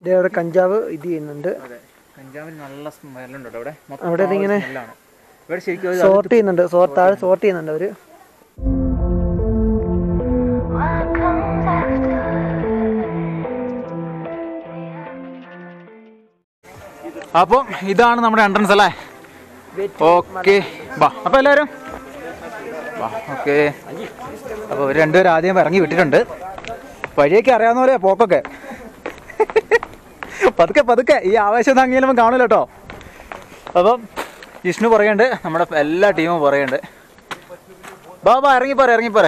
ഇതേ അവിടെ കഞ്ചാവ് ഇത് ചെയ്യുന്നുണ്ട് അതെ കഞ്ചാവിന് നല്ല സ്മെല്ലുണ്ട് കേട്ടോ ഇവിടെ മൊത്തം അവിടെ ഇതിങ്ങനെ സ്മെല്ലാണ് ഇവിടെ ശരിക്കും ഒരു സോർട്ട് ചെയ്യുന്നുണ്ട് സോർട്ട് താഴെ സോർട്ട് ചെയ്യുന്നുണ്ട് അവര് അപ്പം ഇതാണ് നമ്മുടെ എൻട്രൻസ് അല്ലേ ഓക്കെ വാ അപ്പൊ എല്ലാവരും വാ ഓക്കെ അപ്പോൾ ഒരു രണ്ടുപേരും ആദ്യം ഇറങ്ങി വിട്ടിട്ടുണ്ട് വഴിയൊക്കെ അറിയാവുന്ന പോലെ പോക്കൊക്കെ പതുക്കെ പതുക്കെ ഈ ആവേശം തങ്ങിയാലും കാണില്ല കേട്ടോ അപ്പം ജിഷ്ണു പറയുന്നുണ്ട് നമ്മുടെ എല്ലാ ടീമും പറയുന്നുണ്ട് ബാ ബാ ഇറങ്ങിപ്പോരെ ഇറങ്ങിപ്പോരെ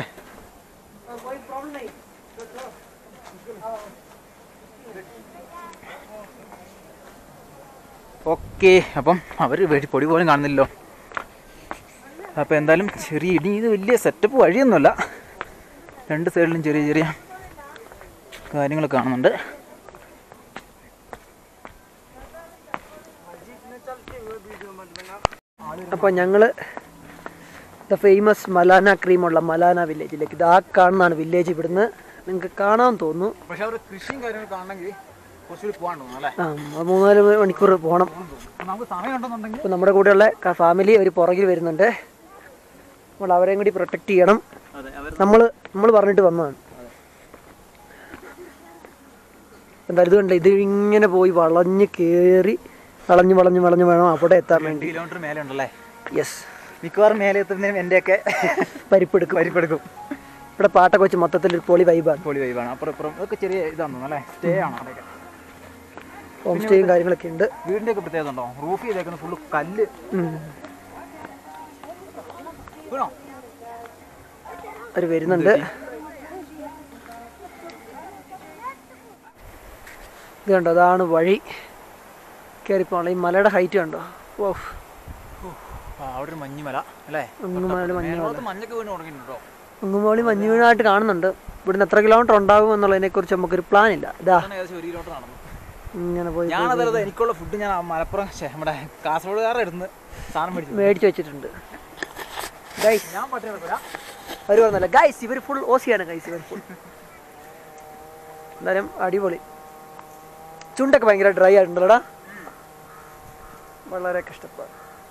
ഓക്കെ അപ്പം അവർ വെടി പൊടി പോലും കാണുന്നില്ലല്ലോ അപ്പോൾ എന്തായാലും ചെറിയ ഇടി ഇത് വലിയ സെറ്റപ്പ് വഴിയൊന്നുമല്ല രണ്ട് സൈഡിലും ചെറിയ ചെറിയ കാര്യങ്ങൾ കാണുന്നുണ്ട് അപ്പോൾ ഞങ്ങള് ദ ഫേമസ് മലാന ക്രീമുള്ള മലാന വില്ലേജിലേക്ക് ഇത് ആ കാണുന്നതാണ് വില്ലേജ് ഇവിടുന്ന് നിങ്ങൾക്ക് കാണാൻ തോന്നുന്നു പക്ഷെ അവർ കൃഷിയും കാര്യങ്ങളും കാണണമെങ്കിൽ കുറച്ചുകൂടി പോകാൻ തോന്നുന്നു അല്ലേ ആ മൂന്നാല് മണിക്കൂർ പോകണം നമുക്ക് സമയം ഉണ്ടെന്നുണ്ടെങ്കിൽ ഇപ്പോൾ നമ്മുടെ കൂടെയുള്ള ഫാമിലി ഒരു പുറകിൽ വരുന്നുണ്ട് നമ്മൾ അവരെയും കൂടി പ്രൊട്ടക്റ്റ് ചെയ്യണം അതെ അവർ നമ്മൾ നമ്മൾ പറഞ്ഞിട്ട് വന്നതാണ് എന്താ ഇത് കണ്ട ഇത് ഇങ്ങനെ പോയി വളഞ്ഞ് കയറി വളഞ്ഞ് വളഞ്ഞ് വളഞ്ഞ് വേണം അവിടെ എത്താൻ രണ്ട് വേണ്ടി കിലോമീറ്റർ മേലെ ഉണ്ടല്ലേ യെസ് മിക്കവാറും മേലെ എത്തുന്നതിനും എൻ്റെയൊക്കെ പരിപ്പെടുക്കും പരിപ്പെടുക്കും ഇവിടെ പാട്ടൊക്കെ വെച്ച് മൊത്തത്തിൽ ഒരു പൊളി വൈബാണ് പൊളി വൈബാണ് അപ്പുറം ഇപ്പുറം ഇതൊക്കെ ചെറിയ ഇതാണ് അല്ലേ സ്റ്റേ ആണ് അതൊക്കെ ഹോം സ്റ്റേയും കാര്യങ്ങളൊക്കെ ഉണ്ട് വീടിൻ്റെ ഒക്കെ പ്രത്യേകത ഉണ്ടോ റൂഫ് ചെയ്തേക്കുന്ന ഫുള്ള് കല്ല് ഉം. വീണോ അവർ വരുന്നുണ്ട് ഇത് കണ്ടോ അതാണ് വഴി കയറിപ്പോണല്ലോ ഈ മലയുടെ ഹൈറ്റ് കണ്ടോ ഓ ആ അവിടെ ഒരു മഞ്ഞുമല അല്ലേ അങ്ങുമല മഞ്ഞ് മേലോട്ട് മഞ്ഞൊക്കെ വീണ് തുടങ്ങിയിട്ടുണ്ടോ അങ്ങുമോളി മഞ്ഞ് വീണായിട്ട് കാണുന്നുണ്ട് ഇവിടുന്ന് എത്ര കിലോമീറ്റർ ഉണ്ടാകും എന്നുള്ളതിനെ കുറിച്ച് നമുക്കൊരു പ്ലാൻ ഇല്ല ഇതാ അതാണ് ഏകദേശം ഒരു കിലോമീറ്റർ നടന്നു ഇങ്ങനെ പോയി ഞാൻ അതല്ലാതെ എനിക്കുള്ള ഫുഡ് ഞാൻ ആ മലപ്പുറം ശ്ശെ, നമ്മുടെ കാസർഗോഡുകാരുടെ അടുത്ത് സാധനം മേടിച്ചു മേടിച്ച് വെച്ചിട്ടുണ്ട് ഗൈസ് ഞാൻ പട്ടിണി കിടക്കൂല അവർ പറഞ്ഞല്ല ഗൈസ് ഇവർ ഫുൾ ഓസിയാണ് ഗൈസ് ഇവർ ഫുൾ എന്തായാലും അടിപൊളി ചുണ്ടൊക്കെ ഭയങ്കര ഡ്രൈ ആയിട്ടുണ്ടല്ലോടാ വളരെ കഷ്ടപ്പാട്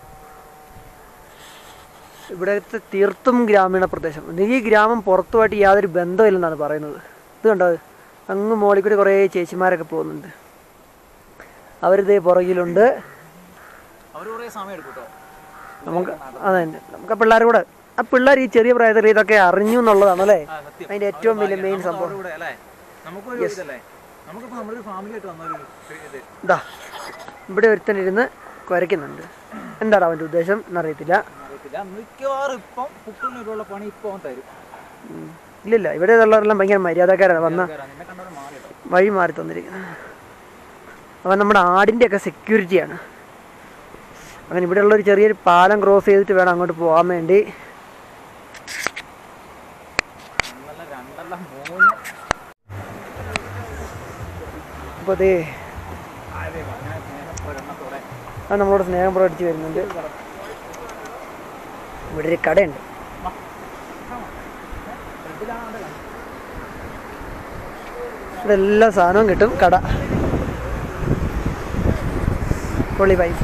ഇവിടുത്തെ തീർത്തും ഗ്രാമീണ പ്രദേശം ഈ ഗ്രാമം പുറത്തുമായിട്ട് യാതൊരു ബന്ധമില്ലെന്നാണ് പറയുന്നത് ഇത് കണ്ടോ അങ്ങ് മോളിൽ കൂടി കുറേ ചേച്ചിമാരൊക്കെ പോകുന്നുണ്ട് അവരിതേ പുറകിലുണ്ട് അവർ കുറേ സമയം എടുക്കും കേട്ടോ നമുക്ക് അതെ നമുക്ക് ആ പിള്ളേർ കൂടെ ആ പിള്ളേർ ഈ ചെറിയ പ്രായത്തിൽ ഇതൊക്കെ അറിഞ്ഞു എന്നുള്ളതാണ് അല്ലേ ആ, സത്യം. അതിന്റെ ഏറ്റവും വലിയ മെയിൻ നമുക്ക് സംഭവം അവരുടെ കൂടെ അല്ലേ നമുക്കൊരു ഇതല്ലേ നമുക്കിപ്പോൾ നമ്മുടെ ഒരു ഫാമിലി ആയിട്ട് വന്നൊരു ഇത് ഇതാ ഇവിടെ ഒരുത്തൻ ഇരുന്ന് കുരയ്ക്കുന്നുണ്ട് എന്താണ് അവൻ്റെ ഉദ്ദേശം എന്നറിയത്തില്ല അറിയത്തില്ല മിക്കവാറും ഇപ്പം പുട്ടുള്ള പണി ഇപ്പോൾ അവൻ തരും ഉം. ഇല്ലില്ല ഇവിടെ ഉള്ളവരെല്ലാം ഭയങ്കര മര്യാദക്കാരാണ് വന്ന കേറാൻ. നിന്നെ കണ്ടവർ മാറി കേട്ടോ വഴി മാറി തന്നിരിക്കുന്നത് അവൻ നമ്മുടെ ആടിൻ്റെ ഒക്കെ സെക്യൂരിറ്റിയാണ് അവൻ ഇവിടെയുള്ള ഒരു ചെറിയൊരു പാലം ക്രോസ് ചെയ്തിട്ട് വേണം അങ്ങോട്ട് പോകാൻ വേണ്ടി ഒന്നല്ല രണ്ടല്ല മൂന്ന് അപ്പോൾ അതേ അതെ അങ്ങനെ സ്നേഹം ഒരെണ്ണത്തോടെ അവൻ നമ്മളോട് സ്നേഹം പ്രകടിച്ച് വരുന്നുണ്ട് ഇവിടെ ഒരു കടയുണ്ട് ഇവിടെ എല്ലാ സാധനവും കിട്ടും കട പൊളി പൈസ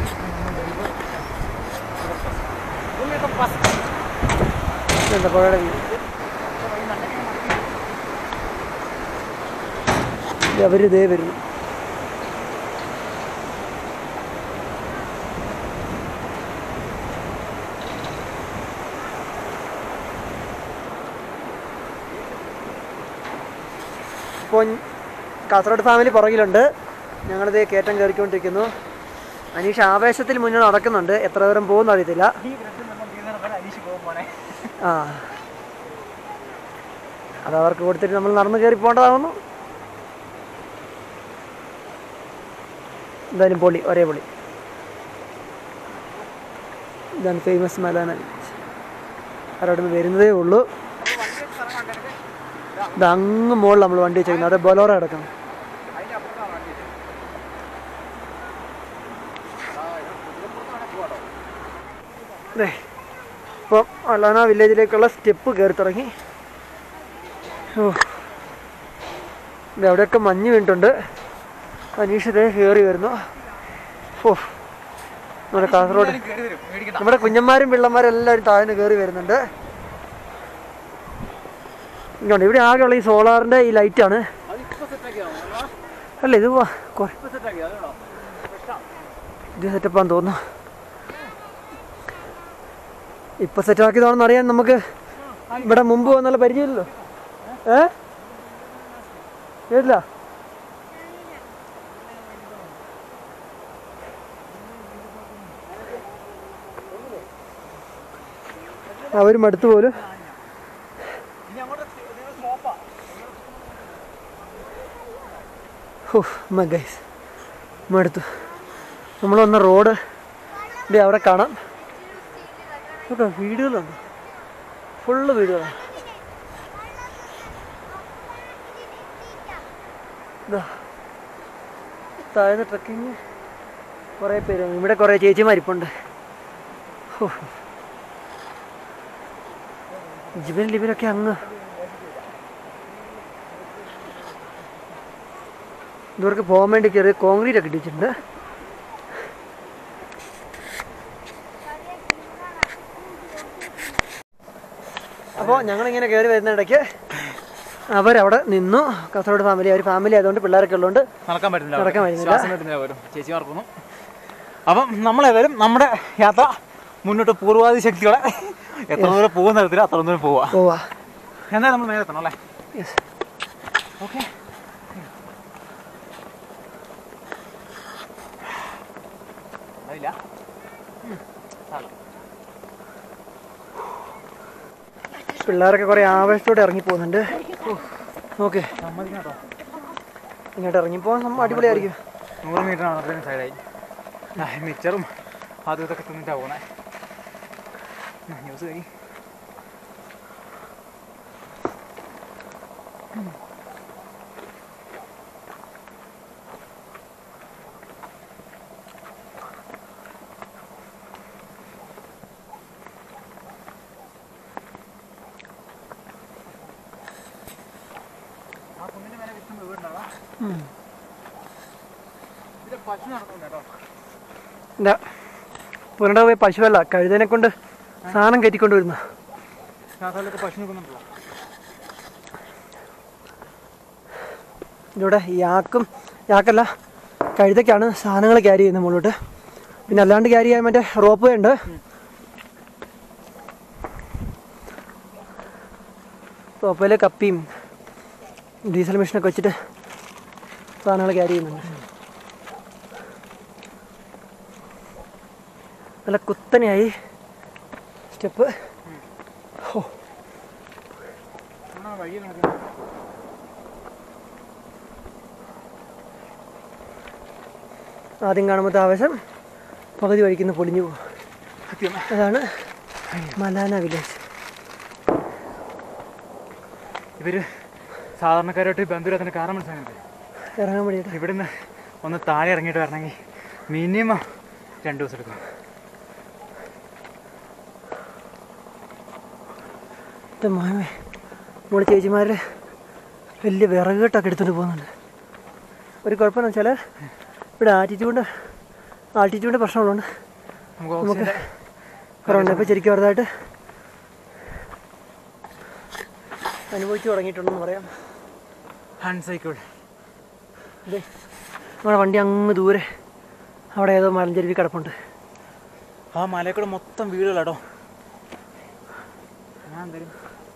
എന്താ പുഴയുടെ view. ഇത് അവര് ഇതേ വരുന്നു ഇപ്പോൾ കാസർഗോഡ് ഫാമിലി പുറകിലുണ്ട് ഞങ്ങളിത് കയറ്റം കയറിക്കൊണ്ടിരിക്കുന്നു അനീഷ് ആവേശത്തിൽ മുന്നേ നടക്കുന്നുണ്ട് എത്ര ദൂരം പോകുമെന്ന് അറിയത്തില്ല ഈ ബ്രെഡ് നമ്മൾ ചെയ്യുന്നതിന് പോലെ അനീഷ് പോകും പോണേ ആ അത് അവർക്ക് കൊടുത്തിട്ട് നമ്മൾ നടന്ന് കയറി പോകേണ്ടതാകുന്നു എന്തായാലും പൊളി ഒരേ പൊളി ഇതാണ് ഫേമസ് മലാന അവിടെ നിന്ന് വരുന്നതേ ഉള്ളൂ ഇത് അങ്ങ് മുകളിൽ നമ്മൾ വണ്ടി വെച്ചേക്കുന്നത് അതെ ബൊലോറ കിടക്കണം അതിൻ്റെ അപ്പുറത്താണ് വണ്ടി അതെ ഇപ്പം അല്ലാന വില്ലേജിലേക്കുള്ള സ്റ്റെപ്പ് കയറി തുടങ്ങി ഓ ഇത് അവിടെയൊക്കെ മഞ്ഞ് വീണിട്ടുണ്ട് അനീഷിതേ കയറി വരുന്നു ഓ നമ്മുടെ കാസർഗോഡ് നമ്മുടെ കുഞ്ഞന്മാരും പിള്ളന്മാരും എല്ലാവരും താഴ്ന്ന് കയറി വരുന്നുണ്ട് ഇങ്ങോട്ട് ഇവിടെ ആകെയുള്ള ഈ സോളാറിൻ്റെ ഈ ലൈറ്റാണ് അല്ല ഇത് വാ- കൊ- ഇത് സെറ്റപ്പാന്ന് തോന്നുന്നു ഇപ്പൊ സെറ്റാക്കിയതാണെന്ന് അറിയാൻ നമുക്ക് ഇവിടെ മുമ്പ് വന്നുള്ള പരിചയമില്ലല്ലോ ഏ കേട്ടില്ല അവരും അടുത്ത് പോലും ഗൈസ് മടുത്തു നമ്മൾ വന്ന റോഡ് ഇത് അവിടെ കാണാം കേട്ടോ വീടുകളുണ്ട് ഫുള്ള് വീടുകളാണ് ഇതാ താഴ്ന്ന ട്രക്കിങ് കുറേ പേര് ഇവിടെ കുറേ ചേച്ചിമാരിപ്പുണ്ട് ഹോ. ജിബിൻ ലിബിനൊക്കെ അങ്ങ് ഇവർക്ക് പോകാൻ വേണ്ടി ചെറിയ കോൺക്രീറ്റ് ഒക്കെ ഇട്ടിട്ടുണ്ട് അപ്പോൾ ഞങ്ങളിങ്ങനെ കയറി വരുന്ന ഇടയ്ക്ക് അവരവിടെ നിന്നു കാസർഗോഡ് ഫാമിലി അവർ ഫാമിലി ആയതുകൊണ്ട് പിള്ളേരൊക്കെ ഉള്ളതുകൊണ്ട് നടക്കാൻ പറ്റുന്നില്ല നടക്കാൻ അവർക്ക്. പറ്റുന്നില്ല. ശ്വാസം കിട്ടുന്നില്ല പോലും ചേച്ചിമാർക്കൊന്നും അപ്പം നമ്മളേതായാലും നമ്മുടെ യാത്ര മുന്നോട്ട് പൂർവാധി ശക്തിയോടെ എത്ര ദൂരം പോകുന്ന തരത്തിൽ അത്ര ദൂരം പോവാ പോവാ എന്നാലും നമ്മൾ മേലെ എത്തണം അല്ലേ യെസ് ഓക്കെ അതില്ല പിള്ളേരൊക്കെ കുറേ ആവേശത്തോടെ ഇറങ്ങി പോകുന്നുണ്ട് ഓക്കെ സമ്മതിക്കണം കേട്ടോ ഇങ്ങോട്ട് ഇറങ്ങിപ്പോകാൻ നമ്മ അടിപൊളിയായിരിക്കും നൂറ് മീറ്റർ ആണ് അത്രയും സൈഡായി ആ, മിച്ചറും അതും ഇതൊക്കെ തിന്നിട്ടാ പോണേ ന്യൂസ് കഴി ആ കുന്നിന്റെ മേലെ വിത്തും വീടുണ്ടാവാ ഇതിലെ പശു നടക്കുന്നു കേട്ടോ എന്താ പുരണ്ട പോയി പശുവല്ല കഴുതനെ കൊണ്ട് സാധനം കയറ്റിക്കൊണ്ട് വരുന്ന കാക്കാലൊക്കെ പശു നിൽക്കുന്നുണ്ടല്ലോ ഇവിടെ യാക്കും യാക്കല്ല കഴുതയ്ക്കാണ് സാധനങ്ങൾ ക്യാരി ചെയ്യുന്നത് മുകളിലോട്ട് പിന്നെ അല്ലാണ്ട് ക്യാരി ചെയ്യാൻ മറ്റേ റോപ്പ് വേ ഉണ്ട് റോപ്പയിലെ കപ്പിയും ഡീസൽ മെഷീനൊക്കെ വെച്ചിട്ട് സാധനങ്ങൾ ക്യാരി ചെയ്യുന്നുണ്ട് നല്ല കുത്തനെയായി സ്റ്റെപ്പ് ഓ എന്നാ വഴി നോക്കുന്നത് ആദ്യം കാണുമ്പോഴത്തെ ആവേശം പകുതി വഴിക്കുന്ന പൊളിഞ്ഞു പോകും സത്യം അതാണ് മലാന വില്ലേജ് ഇവര് സാധാരണക്കാരായിട്ട് ബന്ധുരത്തിന് കാരണം മനസ്സിലാകുന്നത് ഇറങ്ങാൻ വേണ്ടിയിട്ട് ഇവിടുന്ന് ഒന്ന് താഴെ ഇറങ്ങിയിട്ട് വരണമെങ്കിൽ മിനിമം രണ്ട് ദിവസം എടുക്കും എൻ്റെ മോനെ മോള് ചേച്ചിമാർ വലിയ വിറക് കെട്ടൊക്കെ എടുത്തുകൊണ്ട് പോകുന്നുണ്ട് ഒരു കുഴപ്പമെന്ന് വെച്ചാൽ ഇവിടെ ആറ്റിറ്റ്യൂഡ് ആൾട്ടിറ്റ്യൂഡിൻ്റെ പ്രശ്നമുള്ളതുകൊണ്ട് നമുക്ക് ഓക്സിജൻ്റെ കുറവുണ്ട് ഇപ്പോൾ ശരിക്കും ചെറുതായിട്ട് അനുഭവിച്ചു തുടങ്ങിയിട്ടുണ്ടെന്ന് പറയാം ഹാൻഡ് സൈക്കിൾ ഇതേ നമ്മുടെ വണ്ടി അങ്ങ് ദൂരെ അവിടെ ഏതോ മലഞ്ചെരുവി കിടപ്പുണ്ട് ആ മലക്കൂടെ മൊത്തം വീടുകളാട്ടോ ഞാൻ എന്തായാലും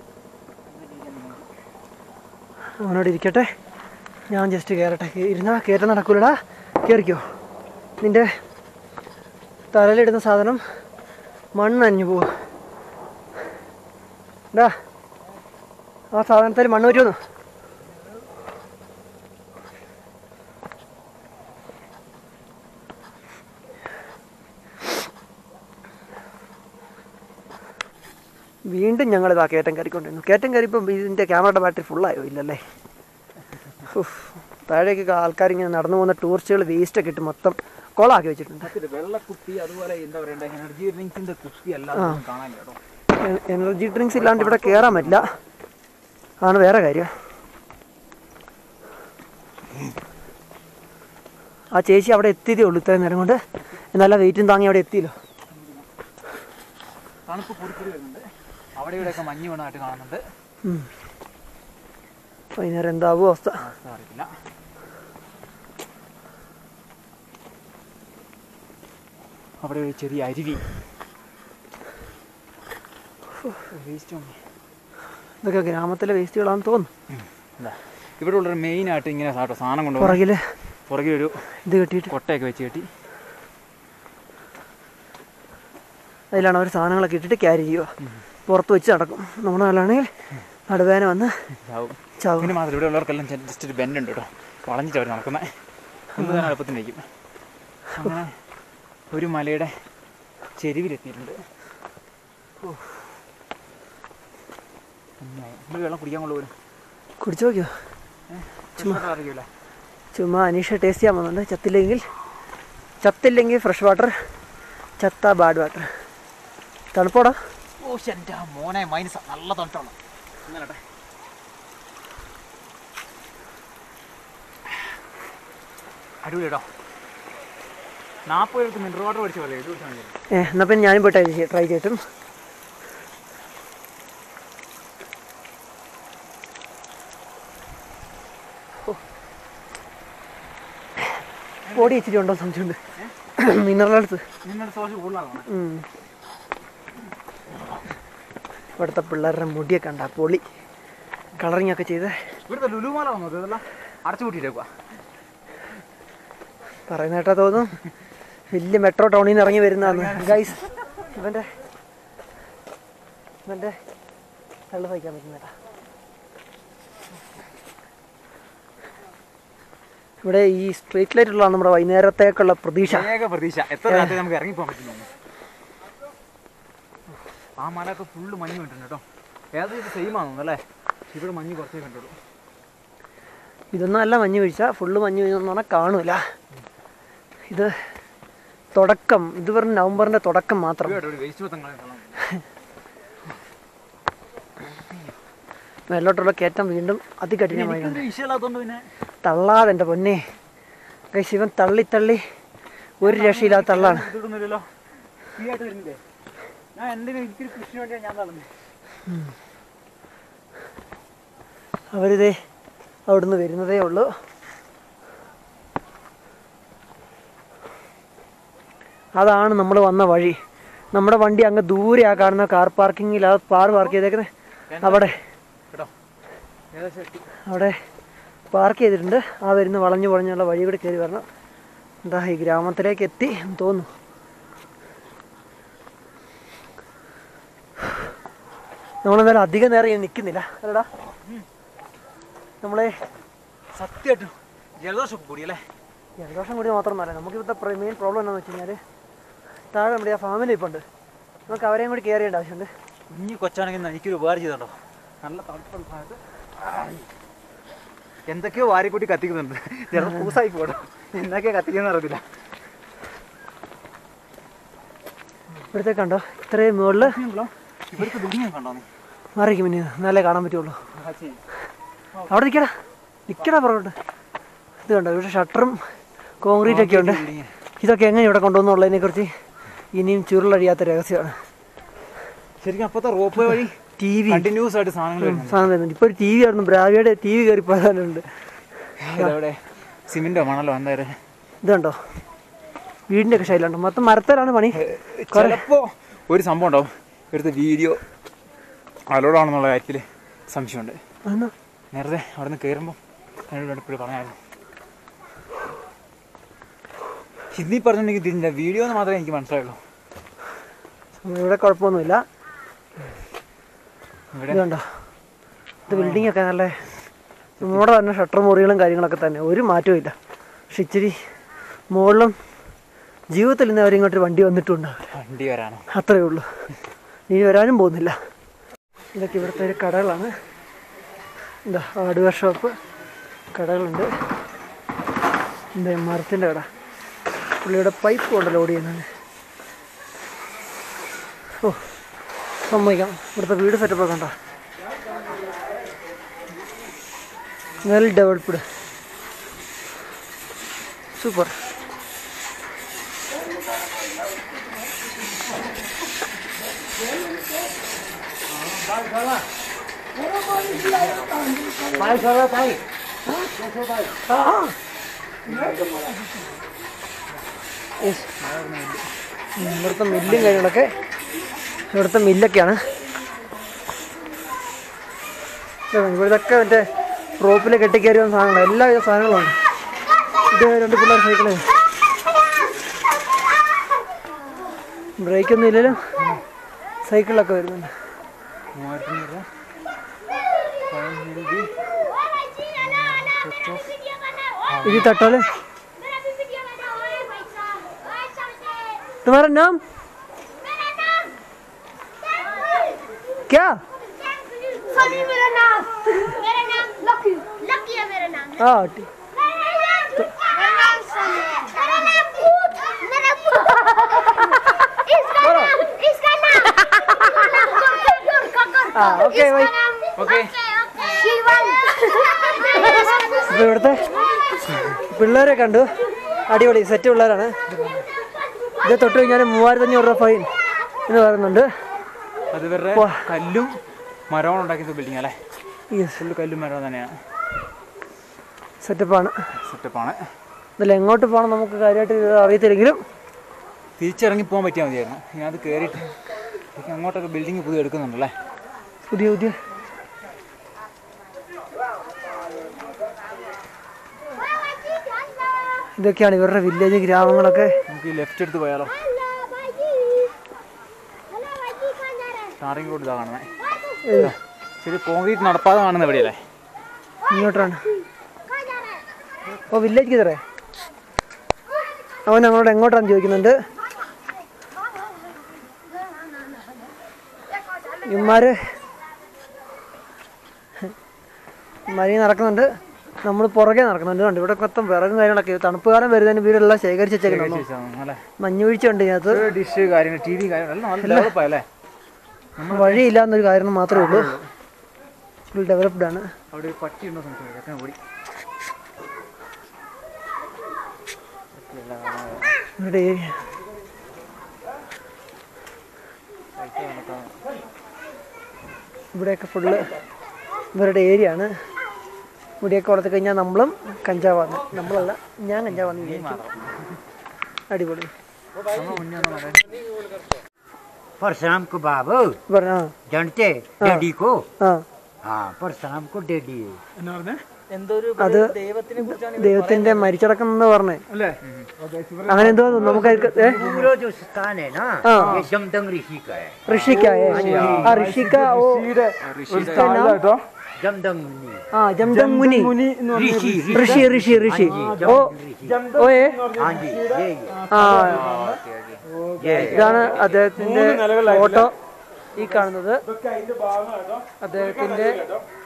അവനോട് ഇരിക്കട്ടെ ഞാൻ ജസ്റ്റ് കയറട്ടെ ഇരുന്നാ കയറ്റം നടക്കൂലടാ കയറിക്കോ നിന്റെ തലയിലിടുന്ന സാധനം മണ്ണ് അഞ്ഞു പോവാ ഡാ ആ സാധനത്തിൽ മണ്ണ് പറ്റുമെന്ന് വീണ്ടും ഞങ്ങൾ ഇതാ കയറ്റം കയറിക്കൊണ്ടിരുന്നു കയറ്റം കയറിയപ്പം ഇതിൻ്റെ ക്യാമറയുടെ ബാറ്ററി ഫുള്ളായോ ഇല്ലല്ലേ ഉഫ്. താഴേക്ക് ആൾക്കാർ ഇങ്ങനെ നടന്നു പോകുന്ന ടൂറിസ്റ്റുകൾ വേസ്റ്റൊക്കെ ഇട്ട് മൊത്തം കൊളാക്കി വെച്ചിട്ടുണ്ട് വെള്ളക്കുപ്പി അതുപോലെ എന്താ പറയണ്ടേ എനർജി ഡ്രിങ്ക്സിന്റെ കുപ്പി എല്ലാം കാണാൻ കേട്ടോ എ- എനർജി ഡ്രിങ്ക്സ് ഇല്ലാണ്ട് ഇവിടെ കയറാൻ പറ്റില്ല ആണ് വേറെ കാര്യം ആ ചേച്ചി അവിടെ എത്തിയതേ ഉള്ളൂ ഇത്രയും നേരം കൊണ്ട് നല്ല വെയിറ്റും താങ്ങി അവിടെ എത്തിയല്ലോ തണുപ്പ് പൊടിപ്പൊടി വരുന്നുണ്ട് അവിടെ ഇവിടെയൊക്കെ മഞ്ഞ് വീണായിട്ട് കാണുന്നുണ്ട് ഉം. വൈകുന്നേരം എന്താവും അവസ്ഥ അവസ്ഥ അറിയില്ല അവിടെ ഒരു ചെറിയ അരുവി വേസ്റ്റ് ഇതൊക്കെ ഗ്രാമത്തിലെ വേസ്റ്റുകളാണെന്ന് തോന്നുന്നു ഇവിടെ ഉള്ളൊരു മെയിൻ ആയിട്ട് ഇങ്ങനെ സാട്ടോ സാധനം കൊണ്ടുപോകും പുറകിൽ പുറകിൽ ഒരു ഇത് കെട്ടിയിട്ട് കൊട്ടയൊക്കെ വെച്ച് കെട്ടി അതിലാണ് അവർ സാധനങ്ങളൊക്കെ ഇട്ടിട്ട് ക്യാരി ചെയ്യുക പുറത്ത് വെച്ച് നടക്കും നമ്മുടെ നാട്ടിലാണെങ്കിൽ നടുവേന വന്ന് ഇതാവും ചാവും പിന്നെ മാത്രം ഇവിടെ ഉള്ളവർക്കെല്ലാം ജസ്റ്റ് ഒരു ബെൻഡ് ഉണ്ട് കേട്ടോ വളഞ്ഞിട്ട് അവർ നടക്കുന്നത് ഒന്ന് തന്നെ എളുപ്പത്തിനിരിക്കും അങ്ങനെ ഒരു മലയുടെ ചെരുവിലെത്തിയിട്ടുണ്ട് ഓ. നന്നായി. ഇത് വെള്ളം കുടിക്കാൻ കൊള്ളുപോലും കുടിച്ചു നോക്കിയോ അറിയില്ല ചുമ്മാ അനീഷ ടേസ്റ്റ് ചെയ്യാൻ വന്നുണ്ട് ചത്തില്ലെങ്കിൽ ചത്തില്ലെങ്കിൽ ഫ്രഷ് വാട്ടർ ചത്ത ബാഡ് വാട്ടർ തണുപ്പോടാ ഓ എൻ്റെ മോനെ മൈനസ് നല്ല തണുപ്പാണ് ഇന്നലെ അടിപൊളി കേട്ടോ നാൽപ്പത് പേർക്ക് മിനറൽ വാട്ടർ മേടിച്ച പോലെ ഇത് കുടിച്ചാൽ മതി ഏ എന്നാൽ പിന്നെ ഞാനും പോയി ട്രൈ ചെയ്യ ട്രൈ ചെയ്തിട്ടും പൊടി ഇച്ചിരി ഉണ്ടോ സംശയമുണ്ട് മിനറൽ എടുത്ത് നിങ്ങളുടെ സോഷ്യൽ കൂടുതലാണ് ഉം. ഇവിടുത്തെ പിള്ളേരുടെ മുടിയൊക്കെ ഉണ്ടാ പൊളി കളറിങ് ഒക്കെ ചെയ്ത് ഇവിടുത്തെ ലുലുമാല വന്നു ഇതെല്ലാം അടച്ചു കൂട്ടിയിട്ടേക്കുക പറയുന്ന കേട്ടാ തോന്നും വലിയ മെട്രോ ടൗണിൽ നിന്ന് ഇറങ്ങി വരുന്നതാണ് ഗൈസ് ഇവന്റെ ഇവന്റെ തള്ളു സഹിക്കാൻ പറ്റുന്നേട്ടാ ഇവിടെ ഈ സ്ട്രീറ്റ് ലൈറ്റ് ഉള്ളതാണ് നമ്മുടെ വൈകുന്നേരത്തേക്കുള്ള പ്രതീക്ഷ ഏക പ്രതീക്ഷ എത്ര രാത്രി നമുക്ക് ഇറങ്ങിപ്പോകാൻ പറ്റുന്നു ആ മലയൊക്കെ ഫുള്ള് മഞ്ഞ് കണ്ടിട്ടുണ്ട് കേട്ടോ ഏത് ഇത് സെയിം ആണെന്ന് അല്ലേ ഇവിടെ മഞ്ഞ് കുറച്ചേ കണ്ടുള്ളൂ ഇതൊന്നും അല്ല മഞ്ഞ് വീഴ്ച ഫുള്ള് മഞ്ഞ് വീഴ്ച പറഞ്ഞാൽ കാണൂല ഇത് തുടക്കം ഇത് പറഞ്ഞ നവംബറിന്റെ തുടക്കം മാത്രം ഇവിടെ ഒരു വേസ്റ്റ് പത്തങ്ങളെ മേലോട്ടുള്ള കയറ്റം വീണ്ടും അതികഠിനമായി വിഷയമില്ലാത്തതുകൊണ്ട് പിന്നെ തള്ളാതെ എൻ്റെ പൊന്നെ കൈ ശിവൻ തള്ളി തള്ളി ഒരു രക്ഷയില്ലാത്ത തള്ളാണ് ഇതൊന്നുമില്ലല്ലോ ഫ്രീ ആയിട്ട് വരുന്നില്ലേ ഞാൻ എന്തിനും എനിക്കൊരു കൃഷിന് വേണ്ടിയാണ് ഞാൻ തള്ളുന്നത് അവരിതേ അവിടുന്ന് വരുന്നതേ ഉള്ളൂ അതാണ് നമ്മൾ വന്ന വഴി നമ്മുടെ വണ്ടി അങ്ങ് ദൂരെ ആ കാണുന്ന കാർ പാർക്കിങ്ങിൽ ആ കാർ പാർക്ക് ചെയ്തേക്കുന്നത് അവിടെ കേട്ടോ ഏകദേശം എത്തി അവിടെ പാർക്ക് ചെയ്തിട്ടുണ്ട് ആ വരുന്ന വളഞ്ഞു വളഞ്ഞുള്ള വഴി കൂടെ കയറി വരണം എന്താ ഈ ഗ്രാമത്തിലേക്ക് എത്തി എന്ന് തോന്നുന്നു നമ്മളെന്തായാലും അധികം നേരം ഇങ്ങനെ നിൽക്കുന്നില്ല അല്ലടാ നമ്മളെ സത്യമായിട്ടും ജലദോഷമൊക്കെ കൂടിയല്ലേ ജലദോഷം കൂടി മാത്രമല്ല നമുക്ക് ഇവിടുത്തെ മെയിൻ പ്രോബ്ലം എന്താണെന്ന് വെച്ച് കഴിഞ്ഞാൽ താഴെ നമ്മുടെ ആ ഫാമിലി ഇപ്പോൾ ഉണ്ട് നമുക്ക് അവരെയും കൂടി കെയർ ചെയ്യേണ്ട ആവശ്യമുണ്ട് കുഞ്ഞു കൊച്ചാണെങ്കിൽ എനിക്കൊരു ഉപകാരം ചെയ്തോ നല്ല തണുപ്പുള്ള സമയത്ത് എന്തൊക്കെയോ വാരിക്കൂട്ടി കത്തിക്കുന്നുണ്ട് ചില പൂസായി പോടും എന്തൊക്കെയാ കത്തിക്കുന്ന അറിയത്തില്ല ഇവിടുത്തെ കണ്ടോ ഇത്രയും മുകളിൽ ഇവിടുത്തെ ബിൽഡിംഗ് കണ്ടോ നീ മാറിക്കും പിന്നെ എന്നാലേ കാണാൻ പറ്റുള്ളൂ അവിടെ നിൽക്കടാ നിൽക്കടാ പുറകോട്ട് ഇത് കണ്ടോ ഇവിടെ ഷട്ടറും കോൺക്രീറ്റ് ഒക്കെ ഉണ്ട് ഇതൊക്കെ എങ്ങനെ ഇവിടെ കൊണ്ടുവന്നുള്ളതിനെ കുറിച്ച് ഇനിയും ചുരുളഴിയാത്ത രഹസ്യമാണ് ശരിക്കും അപ്പത്തെ റോപ്പ് വഴി ടി വി കണ്ടിന്യൂസ് ആയിട്ട് സാധനങ്ങൾ വരുന്നുണ്ട് സാധനം വരുന്നുണ്ട് ഇപ്പോൾ ഒരു ടി വി ആയിരുന്നു ബ്രാവിയുടെ ടി വി കയറി പോകാനുണ്ട് ഇതവിടെ സിമെന്റോ മണലോ എന്തായാലും ഇത് കണ്ടോ വീടിൻ്റെ ഒക്കെ ശൈലുണ്ട് മൊത്തം മരത്തിലാണ് പണി ചിലപ്പോ ഒരു സംഭവം ഉണ്ടാവും ഇവിടുത്തെ വീഡിയോ അലോഡാണെന്നുള്ള കാര്യത്തിൽ സംശയമുണ്ട് അതെന്നാ? നേരത്തെ അവിടെ നിന്ന് കയറുമ്പോൾ എന്നോട് ഇപ്പോഴും പറഞ്ഞായിരുന്നു ഹിന്ദി പറഞ്ഞിട്ടുണ്ടെങ്കിൽ തിരിഞ്ഞില്ല വീഡിയോ എന്ന് മാത്രമേ എനിക്ക് മനസ്സിലായുള്ളൂ ഇവിടെ കുഴപ്പമൊന്നുമില്ല ഇവിടെ ഇത് കണ്ടോ ഇത് ബിൽഡിംഗ് ഒക്കെ നല്ല നമ്മുടെ തന്നെ ഷട്ടർ മുറികളും കാര്യങ്ങളൊക്കെ തന്നെ ഒരു മാറ്റവും ഇല്ല പക്ഷെ ഇച്ചിരി മുകളിലും ജീവിതത്തിൽ ഇന്ന് അവരിങ്ങോട്ട് വണ്ടി വന്നിട്ടുണ്ടാവില്ല വണ്ടി വരാനോ അത്രയേ ഉള്ളൂ ഇനി വരാനും പോകുന്നില്ല ഇതൊക്കെ ഇവിടുത്തെ ഒരു കടകളാണ് എന്താ ഹാർഡ്വെയർ ഷോപ്പ് കടകളുണ്ട് എന്താ മരത്തിൻ്റെ കട പുള്ളിയുടെ പൈപ്പ് കൊണ്ട് ലോഡ് ചെയ്യുന്നത് ഓ സമ്മതിക്കാം ഇവിടുത്തെ വീട് സെറ്റപ്പ് ഒക്കെ ഉണ്ടോ വെൽ ഡെവലപ്ഡ് സൂപ്പർ Yes. ഉം, ഇവിടുത്തെ മില്ലും കാര്യങ്ങളൊക്കെ ഇവിടുത്തെ മില്ലൊക്കെയാണ് ഇതാണ് ഇവിടുത്തെ മറ്റേ റോപ്പിൽ കെട്ടിക്കയറി വന്ന സാധനങ്ങൾ എല്ലാവിധ സാധനങ്ങളുമാണ് ഇത് രണ്ട് പിള്ളേർ സൈക്കിള് ബ്രേക്കൊന്നും ഇല്ലല്ലോ സൈക്കിളിലൊക്കെ വരുന്നുണ്ട് മൂവായിരത്തി അഞ്ഞൂറ് ഇത് തട്ടാല് तुम्हारा नाम क्या सनी मेरा नाम मेरा नाम लकी लकी है मेरा नाम हाँ ठीक मेरा नाम सनी मेरा नाम भूत मेरा भूत इसका नाम इसका नाम हाँ, ओके, भाई। ഓക്കെ शिवम അപ്പോൾ ഇവിടുത്തെ പിള്ളേരെ കണ്ടു അടിപൊളി സെറ്റ് പിള്ളേരാണ് ഇത് തൊട്ട് കഴിഞ്ഞാൽ മൂവായിരത്തി അഞ്ഞൂറ് രൂപ ഫൈൻ എന്ന് പറയുന്നുണ്ട് അത് ഇവരുടെ വാ. കല്ലും മരവും ഉണ്ടാക്കിയ ബിൽഡിംഗ് അല്ലേ യെസ് ഫുള്ള് കല്ലും മരവും തന്നെയാണ് സെറ്റപ്പാണ് സെറ്റപ്പാണ് ഇതിൽ എങ്ങോട്ട് പോകണം നമുക്ക് കാര്യമായിട്ട് ഇത് അറിയത്തില്ലെങ്കിലും തിരിച്ചിറങ്ങി പോകാൻ പറ്റിയാൽ മതിയായിരുന്നു ഞാൻ അത് കയറിയിട്ട് എനിക്ക് അങ്ങോട്ടൊക്കെ ബിൽഡിംഗ് പുതിയ എടുക്കുന്നുണ്ടല്ലേ പുതിയ പുതിയ ഇതൊക്കെയാണ് ഇവരുടെ വില്ലേജ് ഗ്രാമങ്ങളൊക്കെ നമുക്ക് ഈ ലെഫ്റ്റ് എടുത്ത് പോയാലോ हेलो भाई जी हेलो भाई जी कहाँ जा रहे हैं ടാറിംഗ് റോഡ് ഇതാ കാണുന്നത് ഏ, ശരി കോൺക്രീറ്റ് നടപ്പാതെ കാണുന്ന എവിടെയല്ലേ ഇങ്ങോട്ടാണ് कहाँ जा रहे हैं ഓ വില്ലേജ് തരേ അവൻ ഞങ്ങളോട് എങ്ങോട്ടാണ് ചോദിക്കുന്നുണ്ട് ഇമാര് മരി നടക്കുന്നുണ്ട് നമ്മൾ പുറകെ നടക്കുന്നുണ്ട് കണ്ടു ഇവിടെ മൊത്തം വിറകും കാര്യങ്ങളൊക്കെ തണുപ്പ് കാലം വരുന്നതിന് ഇവരെല്ലാം ശേഖരിച്ച് വെച്ചേക്കുന്നുണ്ടോ അല്ലേ മഞ്ഞ് വീഴ്ച ഉണ്ട് ഇതിനകത്ത് ഡിഷ് കാര്യങ്ങൾ ടി വി കാര്യങ്ങൾ എല്ലാം നല്ല ഡെവലപ്പായല്ലേ വഴിയില്ല എന്നൊരു കാര്യം മാത്രമേ ഉള്ളൂ ഫുൾ ഡെവലപ്ഡ് ആണ് അവിടെ ഒരു പട്ടി ഉണ്ടോ സംശയം ചെക്കൻ ഓടി ഇവരുടെ ഏരിയ ഇവിടെയൊക്കെ ഫുള്ള് ഇവരുടെ ഏരിയ ആണ് ഇവിടെയൊക്കെ വളർത്തി കഴിഞ്ഞാൽ നമ്മളും കഞ്ചാവാണ് നമ്മളല്ല ഞാൻ കഞ്ചാവാന്ന് വിചാരിക്കും അടിപൊളി നമ്മൾ മുന്നേ ഒന്ന് പറയാം परशुराम को बाबू പറഞ്ഞ जानते डैडी को ആ हाँ परशुराम को डैडी है അത് ദൈവത്തിന്റെ മരിച്ചടക്കം പറഞ്ഞേ അങ്ങനെ എന്തോ നമുക്ക് അതിൽക്ക്- ഏ? पूरा जो स्थान है ना हाँ। ये जमदंग ऋषि का है ഋഷിക്ക ഏ? ആ ഋഷിക്ക ഓ उसका नाम जमदंग मुनि ആ ജംദം മുനി ऋषि ഋഷി ഋഷി ഋഷി ഓ ഓ ഏ हाँ जी ये ये ആ ये ഇതാണ് അദ്ദേഹത്തിന്റെ ഫോട്ടോ ഈ കാണുന്നത് അദ്ദേഹത്തിന്റെ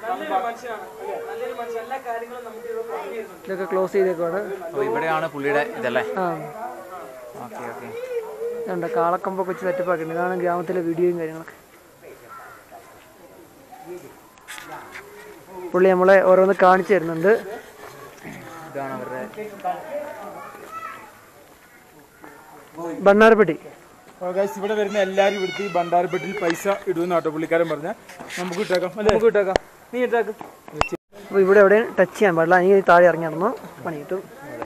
ഇതൊക്കെ ക്ലോസ് ചെയ്തേക്കുവാണ് അപ്പോൾ ഇവിടെയാണ് പുള്ളിയുടെ ഇതല്ലേ ആ ഓക്കെ ഓക്കെ ഇതുണ്ട് കാളക്കമ്പൊക്കെ വെച്ച് സെറ്റപ്പാക്കിയിട്ടുണ്ട് ഇതാണ് ഗ്രാമത്തിലെ വീഡിയോയും കാര്യങ്ങളൊക്കെ പുള്ളി നമ്മളെ ഓരോന്ന് കാണിച്ചു തരുന്നുണ്ട് ഇതാണ് അവരുടെ ബണ്ണാരപ്പെട്ടി ഗൈസ് ഇവിടെ വരുന്ന എല്ലാരും ഇവിടുത്തെ ഈ ഭണ്ഡാരപ്പെട്ടിൽ പൈസ ഇടുന്ന കേട്ടോ പുള്ളിക്കാരൻ പറഞ്ഞ നമുക്ക് ഇട്ടേക്കാം അല്ലേ നമുക്ക് ഇട്ടേക്കാം നീ ഇട്ടേക്ക് അപ്പോൾ ഇവിടെ എവിടെയും ടച്ച് ചെയ്യാൻ പാടില്ല എനിക്ക് താഴെ ഇറങ്ങി നടന്നു പണി കിട്ടും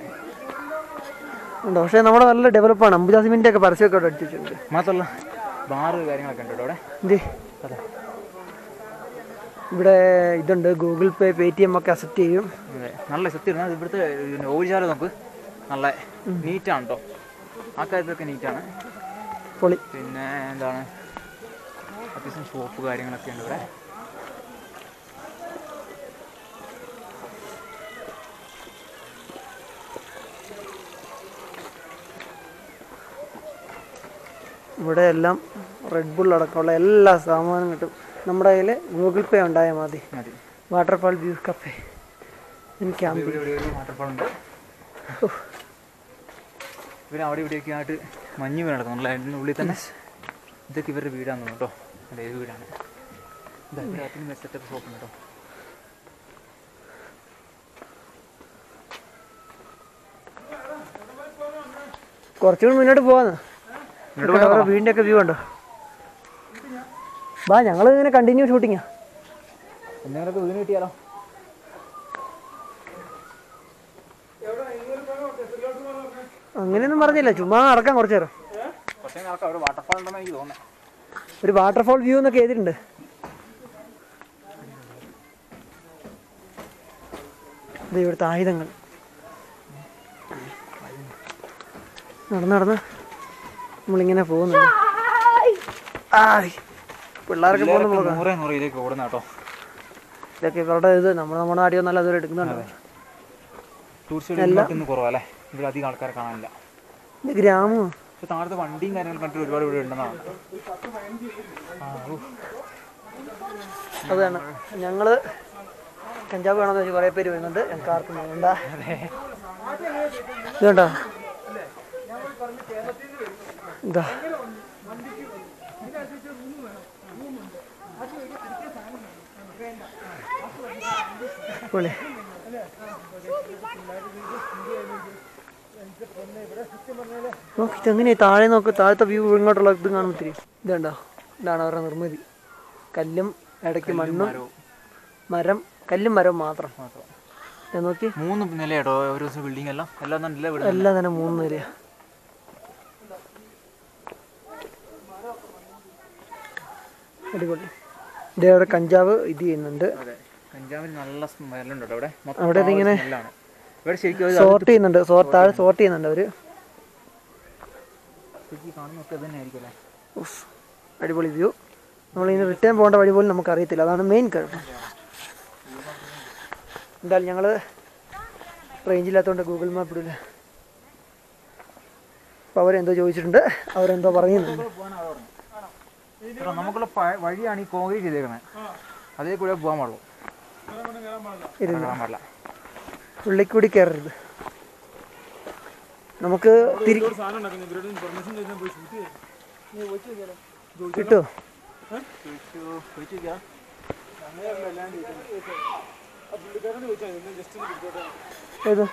ഉണ്ടോ പക്ഷേ നമ്മുടെ നല്ല ഡെവലപ്പാണ് അമ്പുജാസിമിൻ്റെ ഒക്കെ പരസ്യമൊക്കെ അവിടെ അടിച്ചിട്ടുണ്ട് മാത്രമല്ല ബാറ് കാര്യങ്ങളൊക്കെ ഉണ്ട് കേട്ടോ അവിടെ എന്ത് ഇവിടെ ഇതുണ്ട് Google Pay Paytm ഒക്കെ അക്സെപ്റ്റ് ചെയ്യും അതെ നല്ല സത്യം പറഞ്ഞാൽ ഇവിടുത്തെ ഓടിച്ചാലും നമുക്ക് നല്ല നീറ്റാണ് കേട്ടോ ആ കാര്യത്തിലൊക്കെ നീറ്റാണ് പൊളി പിന്നെ എന്താണ് അത്യാവശ്യം ഷോപ്പ് കാര്യങ്ങളൊക്കെ ഉണ്ട് ഇവിടെ ഇവിടെ എല്ലാം റെഡ് ബുൾ അടക്കമുള്ള എല്ലാ സാമാനും കിട്ടും നമ്മുടെ കയ്യിൽ ഗൂഗിൾ പേ ഉണ്ടായാൽ മതി മതി waterfall views cafe in camp ഇവിടെ ഇവിടെ ഒരു വാട്ടർഫാൾ ഉണ്ട് ഇവർ അവിടെ ഇവിടെയൊക്കെ ആയിട്ട് മഞ്ഞ് വീണ് നടക്കുന്നുണ്ട് അതിൻ്റെ ഉള്ളിൽ തന്നെ ഇതൊക്കെ ഇവരുടെ വീടാണ് കേട്ടോ അതെ ഇത് വീടാണ് ഇതാ ഇവിടെ അകത്തുനിന്ന് സെറ്റപ്പ് ഷോപ്പ് ഉണ്ട് കേട്ടോ കുറച്ചുകൂടി മുന്നോട്ട് പോവാന്ന് മുന്നോട്ട് പോയാ അവരുടെ വീടിൻ്റെ ഒക്കെ വ്യൂ ഉണ്ടോ ബാ ഞങ്ങൾ ഇങ്ങനെ കണ്ടിന്യൂ ഷൂട്ടിങ്ങാ എന്തെങ്കിലുമൊക്കെ വീണ് കിട്ടിയാലോ അങ്ങനെയൊന്നും പറഞ്ഞില്ല ചുമ്മാ നടക്കാൻ കുറച്ച് നേരം പക്ഷേ നടക്കാം അവിടെ വാട്ടർഫാൾ ഉണ്ടെന്ന് എനിക്ക് തോന്നുന്നത് ഒരു വാട്ടർഫോൾ വ്യൂ എന്നൊക്കെ എഴുതിയിട്ടുണ്ട് ഇത് ഇവിടുത്തെ ആയുധങ്ങൾ നടന്ന് നടന്ന് നമ്മളിങ്ങനെ പോകുന്നുണ്ട് ആയ്. പിള്ളേരൊക്കെ പോകുന്ന പോകാം നൂറേ നൂറ് ഇതിലേക്ക് ഓടുന്ന കേട്ടോ ഇതൊക്കെ ഇവരുടെ ഇത് നമ്മൾ നമ്മുടെ നാട്ടിൽ നല്ല ദൂരം എടുക്കുന്നുണ്ട് ടൂറിസ്റ്റ് കുറവല്ലേ ഇവിടെ അധികം ആൾക്കാരെ കാണാനില്ല ഇത് ഗ്രാമം പക്ഷെ താഴത്തെ വണ്ടിയും കാര്യങ്ങളും കണ്ടിട്ട് ഒരുപാട് ഇവിടെ ഉണ്ടെന്നാണ് അതാണ് ഞങ്ങള് കഞ്ചാവ് വേണമെന്ന് വെച്ച് കുറേ പേര് വരുന്നുണ്ട് ഞങ്ങൾക്ക് ആർക്കും വേണ്ട ഇത് കണ്ടോ ഇതാ പൊളി. നോക്ക് ഇതെങ്ങനെ താഴെ നോക്ക് താഴത്തെ വ്യൂ ഇങ്ങോട്ടുള്ള ഇത് കാണും ഇത്തിരി ഇതുണ്ടോ ഇതാണ് അവരുടെ നിർമ്മിതി കല്ലും ഇടയ്ക്ക് മണ്ണും മരം കല്ലും മരവും മാത്രം ഇത് നോക്കി മൂന്ന് നിലയാട്ടോ ഒരു ദിവസം ബിൽഡിംഗ് എല്ലാം എല്ലാം നല്ല വീട് എല്ലാം തന്നെ മൂന്ന് നിരയാ അടിപൊളി ഇതേ അവിടെ കഞ്ചാവ് ഇത് ചെയ്യുന്നുണ്ട് അതെ കഞ്ചാവിന് നല്ല സ്മെല്ലുണ്ട് കേട്ടോ അവിടെ അവിടെ ഇതിങ്ങനെ സ്മെല്ലാണ് ഇവിടെ ശരിക്കും ഒരു സോർട്ട് ചെയ്യുന്നുണ്ട് സോർ താഴെ സോർട്ട് ചെയ്യുന്നുണ്ട് അവര് ശരിക്കും കാണുന്നൊക്കെ ഇത് തന്നെ ആയിരിക്കും അല്ലേ ഉഫ്, അടിപൊളി വ്യൂ നമ്മളിനി റിട്ടേൺ പോകേണ്ട വഴി പോലും നമുക്ക് അറിയത്തില്ല അതാണ് മെയിൻ കുഴപ്പം എന്തായാലും ഞങ്ങൾ റേഞ്ച് ഇല്ലാത്തതുകൊണ്ട് ഗൂഗിൾ മാപ്പ് ഇടില്ല അപ്പോൾ അവരെന്തോ ചോദിച്ചിട്ടുണ്ട് അവരെന്തോ പറയുന്നുണ്ട് കേട്ടോ നമുക്കുള്ള പ- വഴിയാണ് ഈ കോൺക്രീറ്റ് ചെയ്തേക്കുന്നത് അതേ കൂടെ പോകാൻ പാടുള്ളൂ ഇരുന്ന് കാണാൻ പാടില്ല ഉള്ളിക്കൂടി കയറരുത് നമുക്ക് തിരി സാധനം ഉണ്ടാക്കുന്നത് ഇവരോട് പെർമിഷൻ ചോദിച്ചാൽ പോയി ഷൂട്ട് ചെയ്യാം കിട്ടുമോ ഏത്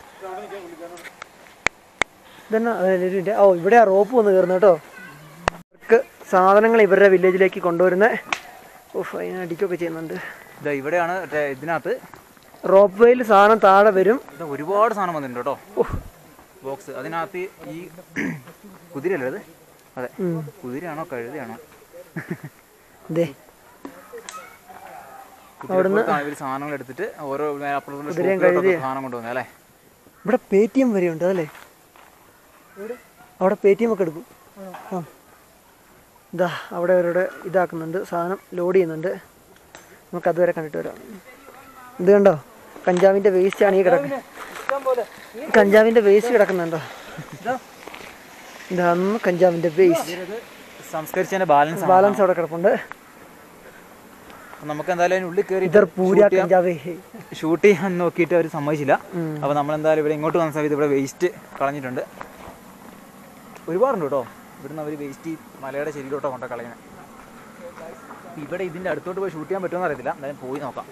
ഇതന്നെ ഇതിന്റെ ഓ ഇവിടെ ആ റോപ്പ് വന്ന് കയറുന്നു കേട്ടോ ഇവർക്ക് സാധനങ്ങൾ ഇവരുടെ വില്ലേജിലേക്ക് കൊണ്ടുവരുന്നത് ഓഫ് അതിനെ അടിക്കുകയൊക്കെ ചെയ്യുന്നുണ്ട് ഇതാ ഇവിടെയാണ് മറ്റേ ഇതിനകത്ത് റോപ്പ് വേയിൽ സാധനം താഴെ വരും ഇത് ഒരുപാട് സാധനം വന്നിട്ടുണ്ട് കേട്ടോ ബോക്സ് അതിനകത്ത് ഈ കുതിരയല്ലേ ഇത് അതെ ഉം. കുതിരയാണോ കഴുതയാണോ ദേ കുതിരപ്പുറത്താണ് ഇവര് സാധനങ്ങൾ എടുത്തിട്ട് ഓരോ അപ്പുറത്തുള്ള കുതിരയും ഷോപ്പിലോട്ടൊക്കെ കഴുതയും. സാധനം കൊണ്ടുവന്നത് അല്ലേ ഇവിടെ പേ ടി എം വരെ ഉണ്ട് അതല്ലേ അവിടെ പേ ടി എം ഒക്കെ എടുക്കും ആ ഇതാ അവിടെ അവരുടെ ഇതാക്കുന്നുണ്ട് സാധനം ലോഡ് ചെയ്യുന്നുണ്ട് നമുക്ക് അതുവരെ കണ്ടിട്ട് വരാം ഇത് കണ്ടോ കഞ്ചാവിൻ്റെ വേസ്റ്റ് ആണ് ഈ കിടക്കുന്നത് കഞ്ചാവിൻ്റെ വേസ്റ്റ് കിടക്കുന്നുണ്ടോ ഇതാണ് കഞ്ചാവിൻ്റെ വേസ്റ്റ് ഇത് സംസ്കരിച്ചതിന്റെ ബാലൻസ് ബാലൻസ് അവിടെ കിടപ്പുണ്ട് നമുക്ക് എന്തായാലും അതിന് ഉള്ളിൽ കയറി ഇതർ പൂര കഞ്ചാവേ ഷൂട്ട് ചെയ്യാൻ നോക്കിയിട്ട് അവർ സമ്മതിച്ചില്ല അപ്പോൾ നമ്മൾ എന്തായാലും ഇവിടെ ഇങ്ങോട്ട് വന്ന സമയത്ത് ഇവിടെ വേസ്റ്റ് കളഞ്ഞിട്ടുണ്ട് ഒരുപാടുണ്ട് കേട്ടോ ഇവിടുന്ന് അവർ വേസ്റ്റ് മലയുടെ ശരിയിലോട്ടോ കൊണ്ട കളയുന്നത് ഇവിടെ ഇതിന്റെ അടുത്തോട്ട് പോയി ഷൂട്ട് ചെയ്യാൻ പറ്റുമെന്ന് അറിയത്തില്ല എന്തായാലും പോയി നോക്കാം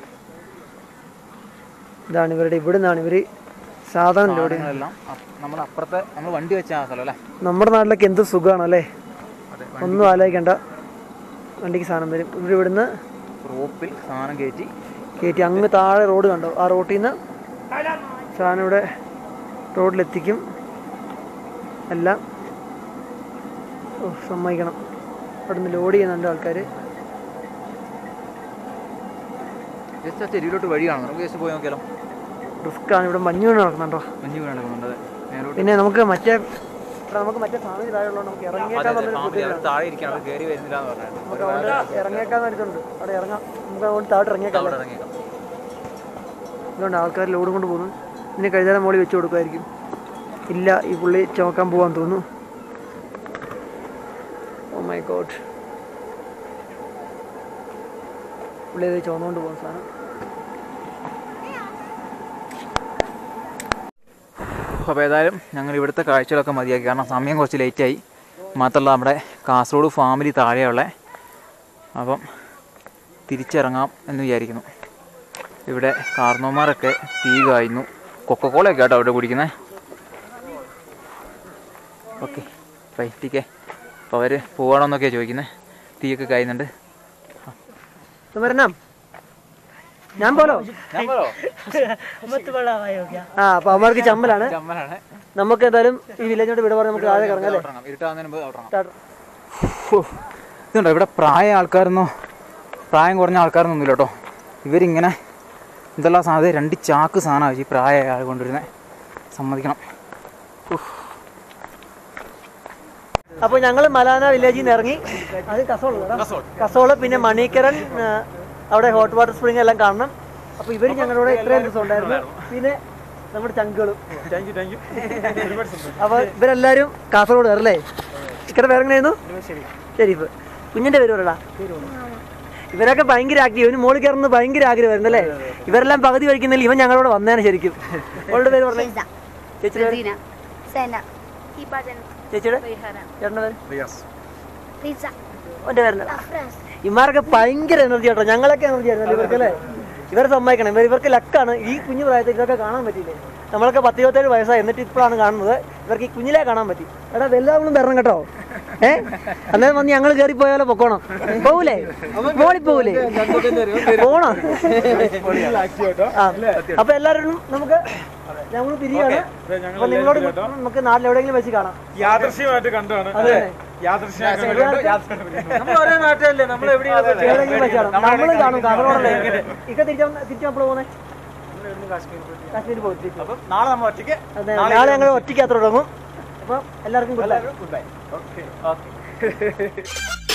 ഇതാണ് ഇവരുടെ ഇവിടെ നിന്നാണ് ഇവർ സാധനം ലോഡ് ചെയ്യുന്നത് സാധനങ്ങളെല്ലാം നമ്മൾ അപ്പുറത്തെ നമ്മൾ വണ്ടി വെച്ച ആ സ്ഥലം അല്ലേ നമ്മുടെ നാട്ടിലൊക്കെ എന്ത് സുഖമാണ് അല്ലേ അതെ ഒന്നും ആലോചിക്കണ്ട വണ്ടിക്ക് സാധനം വരും ഇവിടെ ഇവിടുന്ന് റോപ്പിൽ സാധനം കയറ്റി കയറ്റി അങ്ങ് താഴെ റോഡ് കണ്ടോ ആ റോട്ടിൽ നിന്ന് സാധനം ഇവിടെ റോഡിലെത്തിക്കും എല്ലാം ഓ സമ്മതിക്കണം ഇവിടുന്ന് ലോഡ് ചെയ്യുന്നുണ്ട് ആൾക്കാർ ജസ്റ്റ് ആ ചെരിയിലോട്ട് വഴിയാണ് നമുക്ക് ജസ്റ്റ് പോയി നോക്കിയാലോ റിസ്ക് ആണ് ഇവിടെ മഞ്ഞ് വീണ് നടക്കുന്നുണ്ടോ മഞ്ഞ് വീണ് നടക്കുന്നുണ്ട് അതെ നേരോട്ട് പിന്നെ നമുക്ക് മറ്റേ ഇവിടെ നമുക്ക് മറ്റേ സാധനം താഴെയുള്ളതുകൊണ്ട് നമുക്ക് അതെ ഇറങ്ങിയേക്കാൻ അതെ നല്ലൊരു ഫാമിലി അവർ താഴെ ഇരിക്കണം അവർ കയറി വരുന്നില്ല എന്ന് പറഞ്ഞാൽ നമുക്ക് അതുകൊണ്ട് ഇറങ്ങിയേക്കാൻ നേരത്തുണ്ട് അവിടെ ഇറങ്ങാം നമുക്ക് അതുകൊണ്ട് താഴോട്ട് ഇറങ്ങിയേക്കാം അവിടെ ഇറങ്ങിയേക്കാം അതുകൊണ്ട് ആൾക്കാർ ലോഡ് കൊണ്ട് പോകുന്നു ഇനി കഴുതാതെ മോളി വെച്ച് കൊടുക്കുമായിരിക്കും ഇല്ല ഈ പുള്ളി ചുമക്കാൻ പോവാൻ തോന്നുന്നു ഓ മൈ ഗോഡ് പുള്ളി അത് ചുമന്നുകൊണ്ട് പോകുന്ന സാധനം അപ്പോൾ ഏതായാലും ഞങ്ങൾ ഇവിടുത്തെ കാഴ്ചകളൊക്കെ മതിയാക്കി കാരണം സമയം കുറച്ച് ലേറ്റായി മാത്രമല്ല നമ്മുടെ കാസർഗോഡ് ഫാമിലി താഴെയുള്ള അപ്പം തിരിച്ചിറങ്ങാം എന്ന് വിചാരിക്കുന്നു ഇവിടെ കാർന്നോമാരൊക്കെ തീ കായുന്നു കൊക്കക്കോളയൊക്കെ കേട്ടോ അവിടെ കുടിക്കുന്നത് ഓക്കെ റൈറ്റിക്കേ അപ്പോൾ അവർ പോകണമെന്നൊക്കെയാണ് ചോദിക്കുന്നത് തീയൊക്കെ കഴിയുന്നുണ്ട് വരണം ഞാൻ പോലോ ആ അപ്പൊ അവന്മാർക്ക് ചമ്മലാണ് ചമ്മലാണ് നമുക്ക് എന്തായാലും ഈ വില്ലേജോട് വിട പറഞ്ഞ് നമുക്ക് താഴെ ഇറങ്ങാം അല്ലേ ഇരുട്ടാവുന്നതിന് മുമ്പ് അവിടെ ഇറങ്ങാം. ടാ- ഹോ, ഇതുണ്ടോ ഇവിടെ പ്രായ ആൾക്കാരൊന്നോ പ്രായം കുറഞ്ഞ ആൾക്കാരൊന്നും ഒന്നുമില്ല കേട്ടോ ഇവരിങ്ങനെ എന്തെല്ലാം സാധനം രണ്ട് ചാക്ക് സാധനമാണ് ഈ പ്രായ ആൾ കൊണ്ടുവരുന്നത് സമ്മതിക്കണം അപ്പൊ ഞങ്ങൾ മലാന വില്ലേജിൽ നിന്ന് ഇറങ്ങി അത് കസോള് കസോള് പിന്നെ മണീക്കരൻ ആ, അവിടെ ഹോട്ട് വാട്ടർ സ്പ്രിംഗ് എല്ലാം കാണണം അപ്പൊ ഇവര് ഞങ്ങളുടെ ഇത്രയും ദിവസം ഉണ്ടായിരുന്നു പിന്നെ നമ്മുടെ ചങ്കുകളും താങ്ക് യു താങ്ക് യു ഒരുപാട് സന്തോഷം അപ്പൊ ഇവരെല്ലാരും കാസർഗോഡ് കയറല്ലേ ഇക്കടെ പേരെങ്ങനെയായിരുന്നു ഷെരീഫ് കുഞ്ഞിന്റെ പേര് പറയടാ ഇവരൊക്കെ ഭയങ്കര ആക്റ്റീവ് ഇവന് മോളിൽ കയറുന്നത് ഭയങ്കര ആഗ്രഹമായിരുന്നു അല്ലേ ഇവരെല്ലാം പകുതി വഹിക്കുന്നില്ല ഇവൻ ഞങ്ങളോട് വന്നതാണ് ശരിക്കും അവളുടെ പേര് പറഞ്ഞേ ചേച്ചിയുടെ പേര്? Regina. Sena. Ibadan. ചേച്ചിയുടെ Rihana. ചേട്ടൻ്റെ പേര് Riza. അവന്റെ പേര് Afras. ഇമാരൊക്കെ ഭയങ്കര എനർജി കേട്ടോ ഞങ്ങളൊക്കെ എനർജി ആയിരുന്നു ഇവർക്ക് അല്ലേ ഇവരെ സമ്മതിക്കണം ഇവർ ഇവർക്ക് ലക്കാണ് ഈ കുഞ്ഞു പ്രായത്തിൽ ഇതൊക്കെ കാണാൻ പറ്റിയില്ലേ നമ്മളൊക്കെ പത്ത് ഇരുപത്തേഴ് വയസ്സായി എന്നിട്ട് ഇപ്പോഴാണ് കാണുന്നത് ഇവർക്ക് ഈ കുഞ്ഞിലേ കാണാൻ പറ്റി എടാ വലുതാവളും വരണം കേട്ടോ ഏ അന്നേരം വന്ന് ഞങ്ങൾ കയറി പോയാലോ പൊക്കോണം പോകൂലേ മോളി പോകൂലേ പോണോ ആക്റ്റീവ് കേട്ടോ ആ അപ്പൊ എല്ലാവരും നമുക്ക് ഞങ്ങൾ പിരിയാണ് അപ്പൊ നിങ്ങളോട് നമുക്ക് നാട്ടിൽ എവിടെയെങ്കിലും വെച്ച് കാണാം യാദൃശ്യമായിട്ട് കണ്ടാണ് അതെ യാദൃശ്യമായിട്ട് എവിടെയെങ്കിലും വെച്ച് കാണാം നമ്മളും കാണും കാസർഗോഡല്ലേ ഇക്ക തിരിച്ച തിരിച്ചു അപ്പോൾ പോകുന്നേ കാശ്മീർ പോകും തിരിച്ച്. അപ്പം നാളെ നമ്മൾ ഒറ്റയ്ക്ക് അതെ നാളെ ഞങ്ങൾ ഒറ്റയ്ക്ക് യാത്ര തുടങ്ങും അപ്പൊ എല്ലാവർക്കും good bye good bye okay okay